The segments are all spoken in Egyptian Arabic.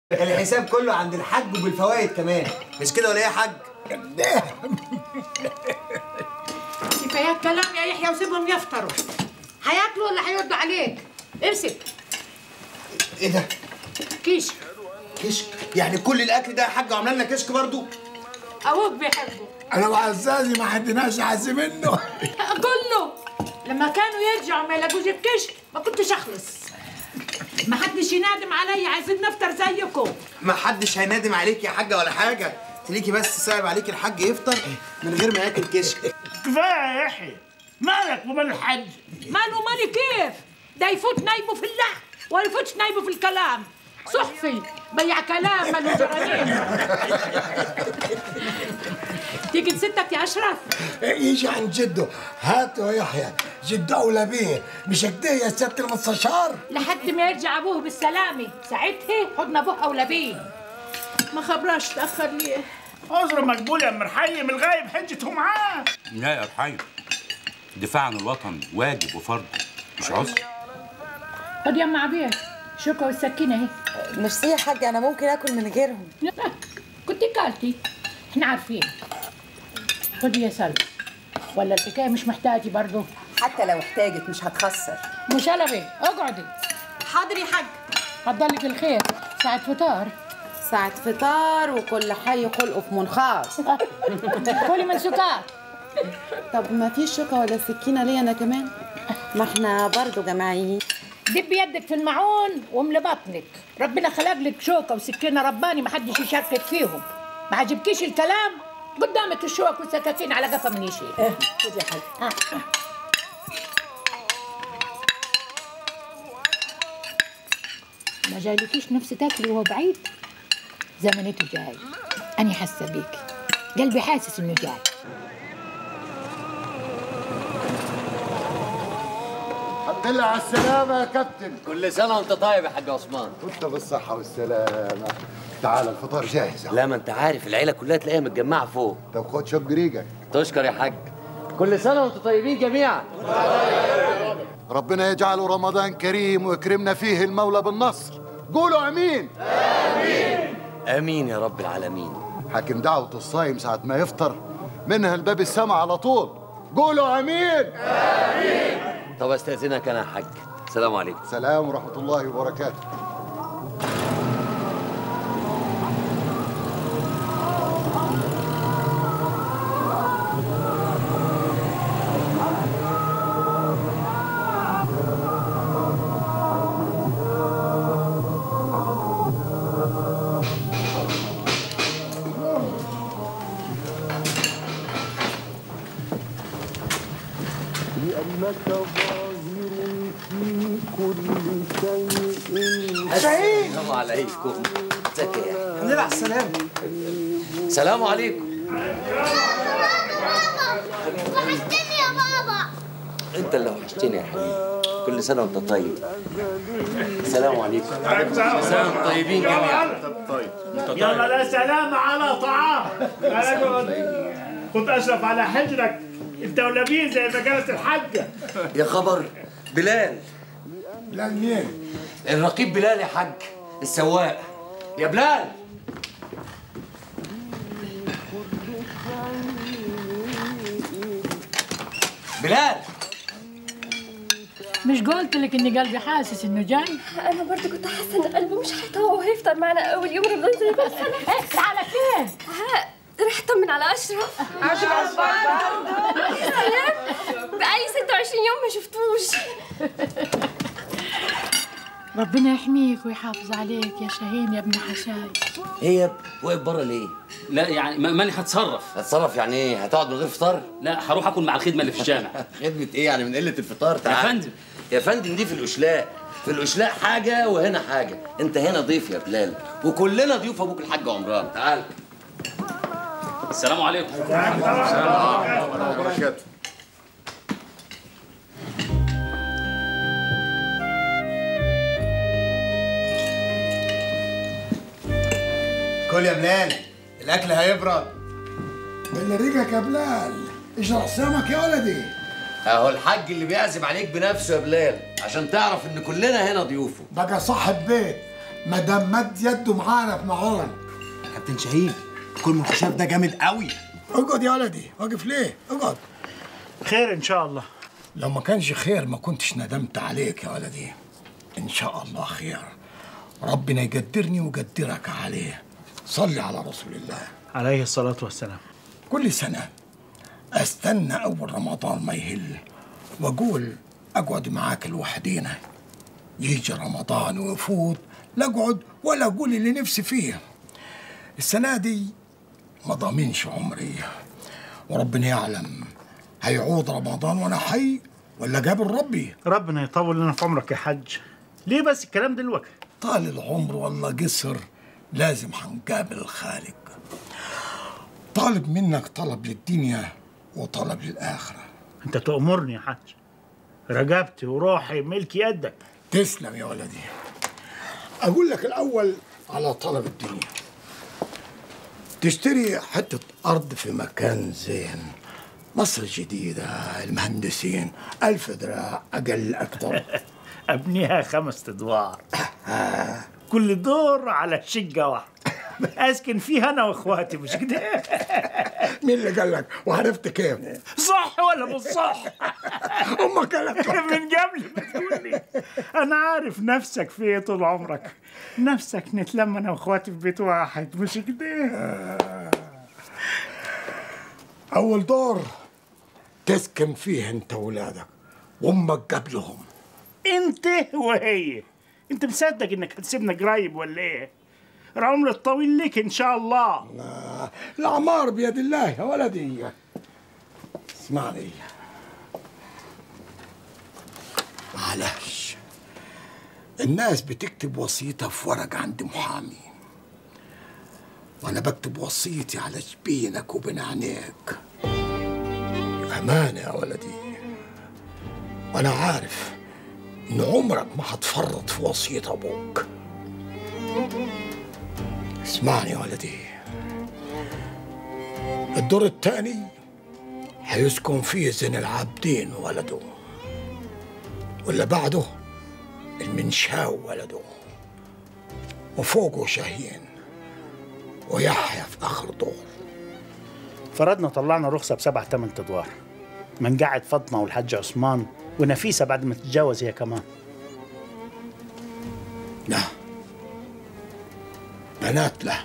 الحساب كله عند الحاج وبالفوائد كمان مش كده ولا ايه يا حاج كفايات كلام يا يحيى وسيبهم يفطروا هياكلوا ولا هيردوا عليك امسك ايه ده كيش كشك يعني كل الاكل ده يا حاج وعامله لنا كشك برضو ابوك بيحبه انا وعزازي ما حدناش عز منه كله لما كانوا يرجعوا ما يلاقوش الكشك ما كنتش اخلص ما حدش ينادم عليا عايزين نفطر زيكم ما حدش هينادم عليك يا حاجه ولا حاجه تليكي بس صعب عليك الحاج يفطر من غير ما ياكل كشك كفايه يا يحيى مالك ومال الحج ماله مالي كيف ده يفوت نايبه في اللحم ولا يفوتش نايبه في الكلام صحفي بيع كلام ماله جرانين تيجي لستك يا اشرف يجي عن جده هاته يا يحيى جده اولى بيه مش كده يا سياده المستشار لحد ما يرجع ابوه بالسلامه ساعتها حضن ابوه اولى بيه ما خبراش تاخر ليه عذر مقبول يا ام رحيم من الغايب حجته معاه لا يا رحيم الدفاع عن الوطن واجب وفرض مش عذر خد يا ام عبير شوكه والسكينه اهي ميرسي يا حاج انا ممكن اكل من غيرهم لا كنت كالتي احنا عارفين خدي يا سلمى ولا الحكايه مش محتاجه برضه حتى لو احتاجت مش هتخسر مشلبي اقعدي حاضر يا حاج حضرلك الخير ساعة فطار ساعة فطار وكل حي خلقه في منخاص كلي من سكات طب ما فيش شوكة ولا سكينة ليا انا كمان ما احنا برضو جماعيين دب يدك في المعون واملي بطنك ربنا خلق لك شوكه وسكينه رباني ما حدش يشاركك فيهم ما عجبكيش الكلام قدامك الشوك والسكاكين على قفا من يشيل ايه خد يا حاج آه. ما جايلكيش نفس تاكلي وهو بعيد زمنته جاي أنا حاسة بيك قلبي حاسس إنه جاي الحمد لله على السلامة يا كابتن كل سنة وانت طيب يا حاج عثمان وانت بالصحة والسلامة تعال الفطار جاهز لا ما انت عارف العيلة كلها تلاقيها متجمعة فوق طب خد شق ريقك تشكر يا حاج كل سنة وانتم طيبين جميعا ربنا يجعله رمضان كريم ويكرمنا فيه المولى بالنصر قولوا امين امين يا رب العالمين حاكم دعوة الصايم ساعة ما يفطر منها الباب السما على طول قولوا امين طب استاذنك انا يا حاج السلام عليكم سلام ورحمة الله وبركاته السلام عليكم ازيك يا يحيى؟ الحمد لله على السلامه السلام عليكم وحشتني يا بابا انت اللي وحشتني يا حبيبي كل سنة وانت طيب السلام عليكم سلام طيبين جميعا يلا لا سلام على طعام تعال اقعد. كنت اشرف على حجرك انت ولبيه زي ما قالت الحاجه يا خبر بلال لا مين الرقيب بلال يا حاج السواق يا بلال بلال مش قلت لك إن قلبي حاسس إنه جاي انا برضه كنت حاسه ان قلبه مش هيطوع وهيفطر معنا اول يوم رمضان زي ما السنه إيه على فين؟ ها رح اطمن على اشرف اشرف سلام بقالي 26 يوم ما شفتوش ربنا يحميك ويحافظ عليك يا شاهين يا ابن حشاي هي واقف بره ليه؟ لا يعني ما- ماني هتصرف هتصرف يعني ايه؟ هتقعد من غير فطار؟ لا هروح اكل مع الخدمه اللي في الجامع خدمة ايه يعني من قلة الفطار تعال فندم. يا فندم دي في الاشلاء في الاشلاء حاجة وهنا حاجة انت هنا ضيف يا بلال وكلنا ضيوف ابوك الحاج عمران تعال السلام عليكم وبركاته كل يا بلال الاكل هيبرد اللي ريقك يا بلال اشرح سمك يا ولدي اهو الحاج اللي بيعزم عليك بنفسه يا بلال عشان تعرف ان كلنا هنا ضيوفه بقى صاحب بيت ما دام مد يده معانا في معون كابتن شهيد كل من الخشاف ده جامد قوي اقعد يا ولدي واقف ليه اقعد خير ان شاء الله لو ما كانش خير ما كنتش ندمت عليك يا ولدي ان شاء الله خير ربنا يقدرني ويقدرك عليه صلي على رسول الله عليه الصلاة والسلام كل سنة استنى اول رمضان ما يهل واقول اقعد معاك لوحدينا يجي رمضان ويفوت لا اقعد ولا اقول اللي نفسي فيه السنة دي ما ضامنش عمري وربنا يعلم هيعود رمضان وانا حي ولا قابل ربي ربنا يطول لنا في عمرك يا حاج ليه بس الكلام دلوقتي طال العمر والله قصر لازم هنقابل الخالق طالب منك طلب للدنيا وطلب للآخرة انت تأمرني يا حاج رقبتي وروحي ملك يدك تسلم يا ولدي أقول لك الأول على طلب الدنيا تشتري حتة أرض في مكان زين مصر الجديدة المهندسين ألف دراع أقل أكثر ابنيها خمس ادوار كل دور على شقة واحدة اسكن فيها انا واخواتي مش كده مين اللي قال لك وعرفت كيف صح ولا مش صح أمك قالت لك من قبل ما تقول لي انا عارف نفسك في ايه طول عمرك نفسك نتلم انا واخواتي في بيت واحد مش كده أول دور تسكن فيه أنت وولادك وأمك قبلهم انت وهي انت مصدق انك هتسيبنا قريب ولا ايه العمر الطويل لك ان شاء الله الأعمار بيد الله يا ولدي اسمعني معلش الناس بتكتب وصيتها في ورق عند محامي وأنا بكتب وصيتي على جبينك وبين عينيك أمانة يا ولدي وأنا عارف إن عمرك ما هتفرط في وصية أبوك اسمعني يا ولدي الدور الثاني هيسكن فيه زين العابدين ولده واللي بعده المنشاو ولده وفوقه شاهين ويحيى في آخر دور فرضنا طلعنا رخصة بسبع تمن ادوار منقعد فاطمة والحاج عثمان ونفيسة بعد ما تتجوز هي كمان لا بنات له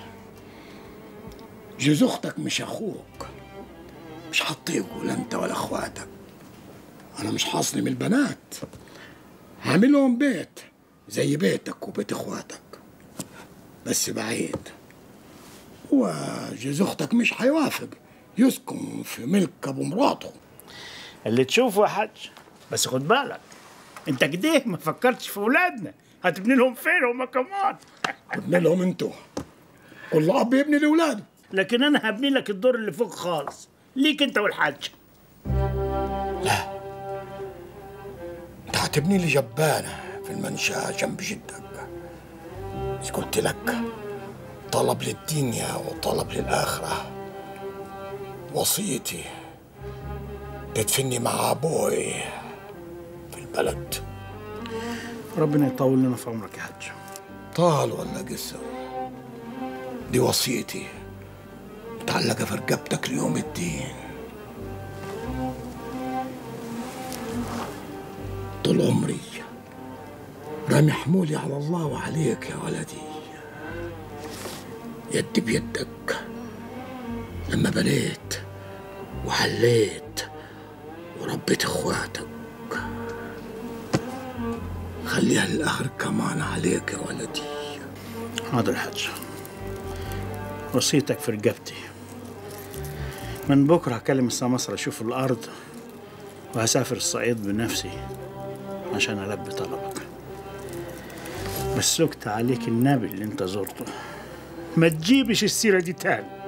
جوز اختك مش اخوك مش هتطيقوا لا انت ولا اخواتك انا مش حاصلم البنات هعملهم بيت زي بيتك وبيت اخواتك بس بعيد هو جوز اختك مش هيوافق يسكن في ملك ابو مراته اللي تشوفه يا حاج بس خد بالك انت كده ما فكرتش في اولادنا هتبني لهم فين هما كمان ابني لهم انتوا كل اب يبني لاولاده لكن انا هبني لك الدور اللي فوق خالص ليك انت والحاج انت هتبني لي جبانه في المنشاه جنب جدك مش قلت لك طلب للدنيا وطلب للاخره وصيتي تدفني مع ابوي في البلد ربنا يطول لنا في عمرك يا حاج طال ولا قصر دي وصيتي متعلقة في رقبتك ليوم الدين طول عمري رامي حمولي على الله وعليك يا ولدي يدي بيدك لما بنيت وحليت وربيت اخواتك خليها للاخر كمان عليك يا ولدي حاضر يا حاج وصيتك في رقبتي من بكره هكلم السمسرة اشوف الارض وهسافر الصعيد بنفسي عشان البي طلبك بس سكت عليك النبي اللي انت زرته ما تجيبش السيره دي تاني